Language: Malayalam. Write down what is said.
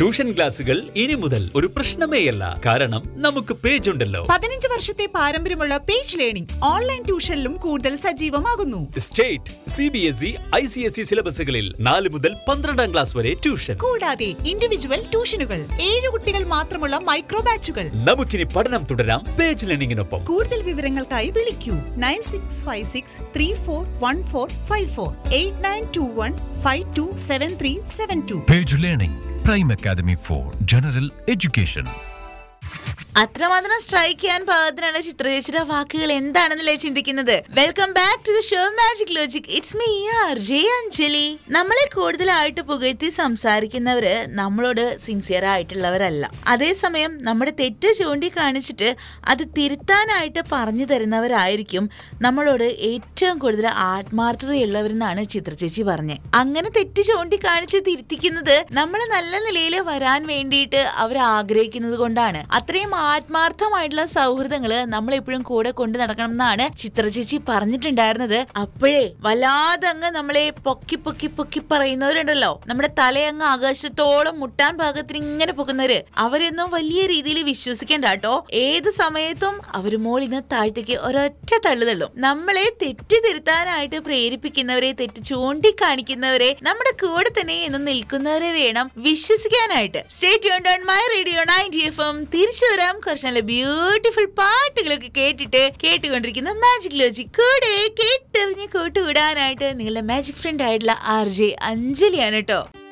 ട്യൂഷൻ ക്ലാസുകൾ ഇനി മുതൽ ഒരു പ്രശ്നമേയല്ല കാരണം നമുക്ക് പേജ് ഉണ്ടല്ലോ പതിനഞ്ച് വർഷത്തെ പാരമ്പര്യമുള്ള പേജ് ലേണിംഗ് ഓൺലൈൻ ട്യൂഷനിലും കൂടുതൽ സജീവമാകുന്നു state C B S E I C S E സിലബസുകളിൽ നാല് മുതൽ പന്ത്രണ്ടാം ക്ലാസ് വരെ ട്യൂഷൻ കൂടാതെ ഇൻഡിവിജ്വൽ ട്യൂഷനുകൾ ഏഴ് കുട്ടികൾ മാത്രമുള്ള മൈക്രോ ബാച്ചുകൾ നമുക്കിനി പഠനം തുടരാം പേജ് ലേണിംഗിനൊപ്പം കൂടുതൽ വിവരങ്ങൾക്കായി വിളിക്കൂ nine six five six three four one four five four eight nine two one five two seven three seven two Page Learning, Prime Academy for General Education. അത്രമാത്രം സ്ട്രൈക്ക് ചെയ്യാൻ പാകത്തിനുള്ള ചിത്രചേച്ചിയുടെ വാക്കുകൾ എന്താണെന്നല്ലേ ചിന്തിക്കുന്നത് welcome back to the show magic logic it's me R J Anjali നമ്മളെ കൂടുതലായിട്ട് പുകഴ്ത്തി സംസാരിക്കുന്നവര് നമ്മളോട് സിൻസിയർ ആയിട്ടുള്ളവരല്ല അതേസമയം നമ്മുടെ തെറ്റ് ചൂണ്ടിക്കാണിച്ചിട്ട് അത് തിരുത്താനായിട്ട് പറഞ്ഞു തരുന്നവരായിരിക്കും നമ്മളോട് ഏറ്റവും കൂടുതൽ ആത്മാർത്ഥതയുള്ളവരെന്നാണ് ചിത്രചേച്ചി പറഞ്ഞത് അങ്ങനെ തെറ്റ് ചൂണ്ടിക്കാണിച്ച് തിരുത്തിക്കുന്നത് നമ്മൾ നല്ല നിലയിൽ വരാൻ വേണ്ടിയിട്ട് അവർ ആഗ്രഹിക്കുന്നത് കൊണ്ടാണ് അത്രയും ആത്മാർത്ഥമായിട്ടുള്ള സൗഹൃദങ്ങള് നമ്മൾ എപ്പോഴും കൂടെ കൊണ്ടു നടക്കണം എന്നാണ് ചിത്രചേച്ചി പറഞ്ഞിട്ടുണ്ടായിരുന്നത് അപ്പോഴേ വല്ലാതെ അങ്ങ് നമ്മളെ പൊക്കി പൊക്കി പൊക്കി പറയുന്നവരുണ്ടല്ലോ നമ്മുടെ തലയങ്ങ് ആകാശത്തോളം മുട്ടാൻ പാകത്തിന് ഇങ്ങനെ പൊക്കുന്നവര് അവരൊന്നും വലിയ രീതിയിൽ വിശ്വസിക്കേണ്ട കേട്ടോ ഏത് സമയത്തും അവര് മോളിന്ന് താഴത്തേക്ക് ഒരൊറ്റ തള്ളു തള്ളും നമ്മളെ തെറ്റ് തിരുത്താനായിട്ട് പ്രേരിപ്പിക്കുന്നവരെ തെറ്റ് ചൂണ്ടിക്കാണിക്കുന്നവരെ നമ്മുടെ കൂടെ തന്നെ എന്ന് നിൽക്കുന്നവരെ വേണം വിശ്വസിക്കാനായിട്ട് state on my radio ninety F M തിരിച്ചു വരാം കുറച്ച് നല്ല ബ്യൂട്ടിഫുൾ പാട്ടുകളൊക്കെ കേട്ടിട്ട് കേട്ടുകൊണ്ടിരിക്കുന്ന മാജിക് ലോജിക് കൂടെ കേട്ടെറിഞ്ഞ് കൂട്ടുകൂടാനായിട്ട് നിങ്ങളുടെ മാജിക് ഫ്രണ്ട് ആയിട്ടുള്ള ആർ ജെ അഞ്ജലിയാണ് കേട്ടോ